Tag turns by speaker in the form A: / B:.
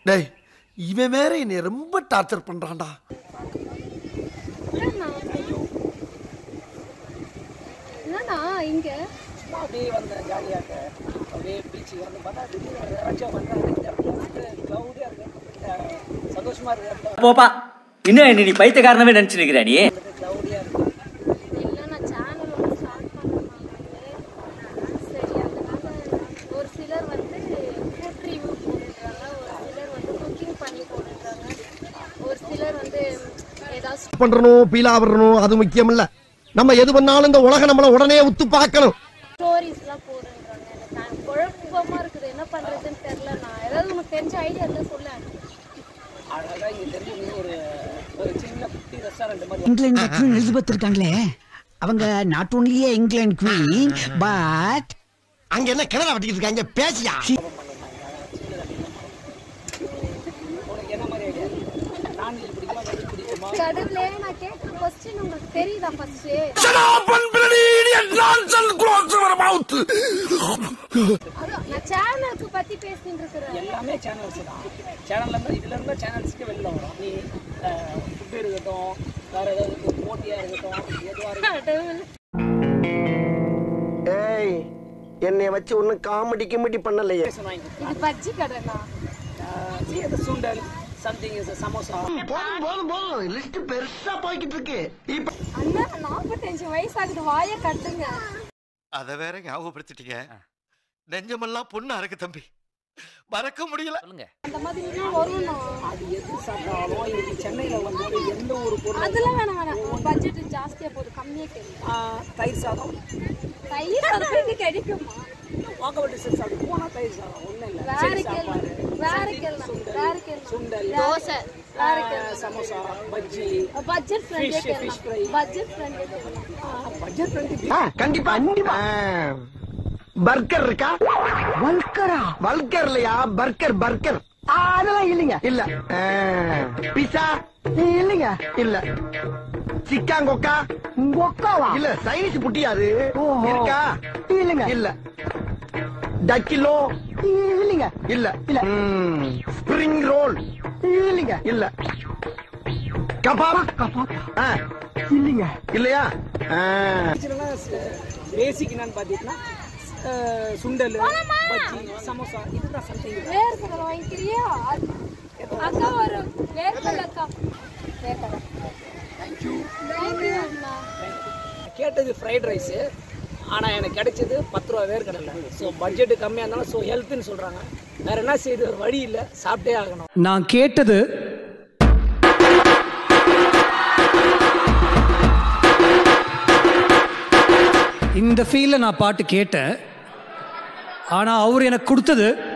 A: டேய் இவன் வேற என்னை ரொம்ப டார்ச்சர் பண்றான்டா
B: என்னண்ணா என்னண்ணா இங்க
C: அப்படியே வந்தேன் ஜாலியாக அப்படியே பீச்சுக்கு வந்து பார்த்தா திடீர்னு யாராச்சும் வந்தாங்க க்ளவுடியாக இருக்கு அஹ் சந்தோஷமா இருக்கு
D: போப்பா இன்னும் என்ன நீ பைத்தியக்காரனவே நினைச்சு நிக்கிற நீ
C: க்ளவுடியாக இருக்கு
B: இல்லை நான் சேனல் ஒன்று ஸ்டார்ட் பண்ணேன் சரி அதனால ஒரு சிலர் வந்து ஃபுட் ரிவ்யூ போட்டுடுறாங்க ஒரு சிலர் வந்து குக்கிங் பண்ணி போட்டுடுறாங்க ஒரு சிலர் வந்து ஏதாவது
A: பண்றணும் பீலா வரணும் அது முக்கியம் இல்ல நம்ம எது பண்ணாலும் இந்த உலகம் நம்மள உடனே உத்து பார்க்கணும்
B: ஸ்டோரிஸ்லாம் போடுன்றாங்க எனக்கு நான் குழப்பமா இருக்குது என்ன பண்றதுன்னு தெரியல நான் ஏதாவது உனக்கு தெரிஞ்ச ஐடியா இருந்தா சொல்ல
C: அழகாக இங்கே தெரிஞ்சு ஒரு ஒரு சின்ன குட்டி ரெஸ்டாரண்ட் மாதிரி
E: இங்கிலாந்து குவீன் எலிசபெத் இருக்காங்களே அவங்க நாட் ஓன்லியே இங்கிலாந்து குவீன் பட்
A: அங்க என்ன கிணறு வட்டிக்கிட்டு இருக்காங்க பேசியா
C: உனக்கு என்ன மாதிரி ஐடியா நான்வெஜ் பிடிக்குமா வெஜ் பிடிக்குமா
B: கடவுளே நான் கேட்குற கொஸ்டின் உங்களுக்கு தெரியுதா ஃபர்ஸ்ட் அதான் நான் சேனலுக்கு பத்தி பேசிட்டு இருக்கிறேன்
C: எல்லாமே சேனல்ஸ் தான் சேனல்ல இருந்து இதுல இருந்தா சேனல்ஸ்க்கு வெளில வரும் நீ ஃபுட் இருக்கட்டும் வேற ஏதாவது போட்டியா இருக்கட்டும் எதுவாக இருக்கட்டும்
B: கடவுள்
A: ஏய் என்னை வச்சு ஒன்னும் காமெடி கிமெடி பண்ணலையே
C: வாங்கி
B: இது பஜ்ஜி கடைண்ணா
C: see the sundal something is samosa
A: போதும் போதும் போதும் லிஸ்ட் பெருசா போய்கிட்டு இருக்கு இப்ப
B: அண்ணா நாற்பத்தஞ்சு வயசாகுது வாயை கட்டுங்க
F: அத வேற ஞாபகப்படுத்திட்டீங்க நெஞ்சமெல்லாம் பொண்ணா இருக்கு தம்பி மறக்க முடியல
D: சொல்லுங்க
B: அந்த மாதிரி இன்னும் வரும்ண்ணா
C: அது எது சாப்பிட்டாலும் இன்னைக்கு சென்னையில வந்து எந்த ஒரு பொருள்
B: அதெல்லாம் வேணாம் வேணாம் பட்ஜெட் ஜாஸ்தியா போகுது கம்மியா கேள்வி
C: ஆஹ், தயிர் சாதம்
B: தயிர் சாதம் இங்க கிடைக்குமா
C: வாக்கப்பட்டு டிஸ்டன்ஸ் அப்படி போனா தயிர் சாதம் ஒண்ணும் இல்ல
B: வேற
C: சரி,
B: கேள்வி
C: சாப்பாடு
B: வேற
C: சரி,
B: கேள்வி
C: சுண்டல்,
B: வேற கேள்வி
C: சுண்டல்
B: தோசை வேற
C: ஆஹ்,
B: கேள்வி
C: சமோசா பஜ்ஜி
B: பட்ஜெட் ஃப்ரெண்ட்லியே
C: Fish, fish fry.
B: கேட்கலாம் பட்ஜெட் ஃப்ரெண்ட்லியே கேட்கலாம்
C: பட்ஜெட் ஃப்ரெண்ட்லி
A: கண்டிப்பா கண்டிப்பா பர்கர் இருக்கா
E: வல்கரா
A: பல்கர் இல்லையா பர்கர் பர்கர்
E: அதெல்லாம் இல்லைங்க
A: இல்ல பிசா
E: இல்லைங்க
A: இல்ல சிக்கான் கொக்கா
E: ஒக்காவா
A: இல்ல சைனீஸ் புட்டியாது
E: ஓஹோ.
A: இருக்கா
E: இல்லைங்க
A: இல்ல டக்கிலோ
E: இல்லைங்க
A: இல்ல
E: இல்ல.
A: ஸ்பிரிங் ரோல்
E: இல்லைங்க
A: இல்ல கபாப் ஆ,
E: இல்லைங்க
A: இல்லையா ஆ.
C: பேசிக் என்னன்னு பாத்தீங்கன்னா ஆஹ், சுண்டல் பஜ்ஜி சமோசா இதுதான் சம்திங்
B: வேர்க்கடலை வாங்கிக்கிறியா அது- அக்கா வரும் வேர்க்கடலை அக்கா வேர்க்கடலை தேங்க்யூ அண்ணா
C: கேட்டது ஃப்ரைட் ரைஸு ஆனால் எனக்கு கிடைச்சது பத்து ரூபா வேர்க்கடலை ஸோ பட்ஜெட்டு கம்மியாக இருந்தாலும் ஸோ ஹெல்த்துன்னு சொல்கிறாங்க வேற என்ன செய்யுது ஒரு வழி இல்லை சாப்பிட்டே ஆகணும்
G: நான் கேட்டது இந்த ஃபீல்ல நான் பாட்டு கேட்டேன் ஆனா அவர் எனக்கு கொடுத்தது